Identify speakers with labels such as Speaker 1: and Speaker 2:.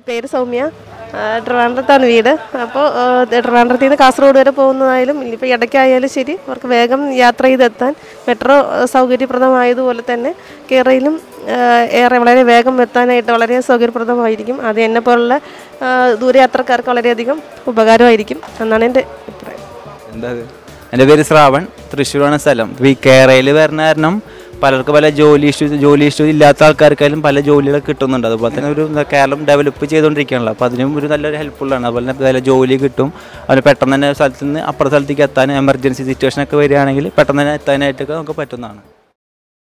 Speaker 1: പേര് സൗമ്യ ആ, ട്രിവാൻഡ്രത്താണ് വീട് അപ്പോൾ ട്രിവാൻഡ്രത്തിൽ നിന്ന് കാസർഗോഡ് വരെ പോകുന്നതായാലും ഇപ്പോൾ ഇടയ്ക്കായാലും ശരി അവർക്ക് വേഗം യാത്ര ചെയ്തെത്താൻ മെട്രോ ആ, സൗകര്യപ്രദമായതുപോലെ തന്നെ കേരളയിലും ആ, ഏറെ വളരെ വേഗം എത്താനായിട്ട് വളരെ സൗകര്യപ്രദമായിരിക്കും അത് എന്നെ പോലുള്ള ആ, ദൂരയാത്രക്കാർക്ക് വളരെയധികം ഉപകാരമായിരിക്കും എന്നാണ് എൻ്റെ അഭിപ്രായം
Speaker 2: എന്താ അത്? എൻ്റെ പേര് ശ്രാവൺ തൃശ്ശൂരാണ് സ്ഥലം ഇപ്പോൾ ഈ കേരളയിൽ വരുന്ന കാരണം പലർക്കും പല ജോലി ഇഷ്യൂ ജോലി ഇഷ്യൂ ഇല്ലാത്ത ആൾക്കാർക്കായാലും പല ജോലികൾ കിട്ടുന്നുണ്ട് അതുപോലെ തന്നെ ഒരു എന്താ കേരളം ഡെവലപ്പ് ചെയ്തുകൊണ്ടിരിക്കുകയാണല്ലോ അപ്പോൾ അതിനും ഒരു നല്ലൊരു ഹെൽപ്ഫുള്ളാണ് അതുപോലെ തന്നെ നല്ല ജോലി കിട്ടും അതിന് പെട്ടെന്ന് തന്നെ സ്ഥലത്ത് നിന്ന് അപ്പുറത്തെ സ്ഥലത്തേക്ക് എത്താൻ എമർജൻസി സിറ്റുവേഷൻ ഒക്കെ വരികയാണെങ്കിൽ പെട്ടെന്ന് തന്നെ എത്താനായിട്ടൊക്കെ നമുക്ക് പറ്റുന്നതാണ്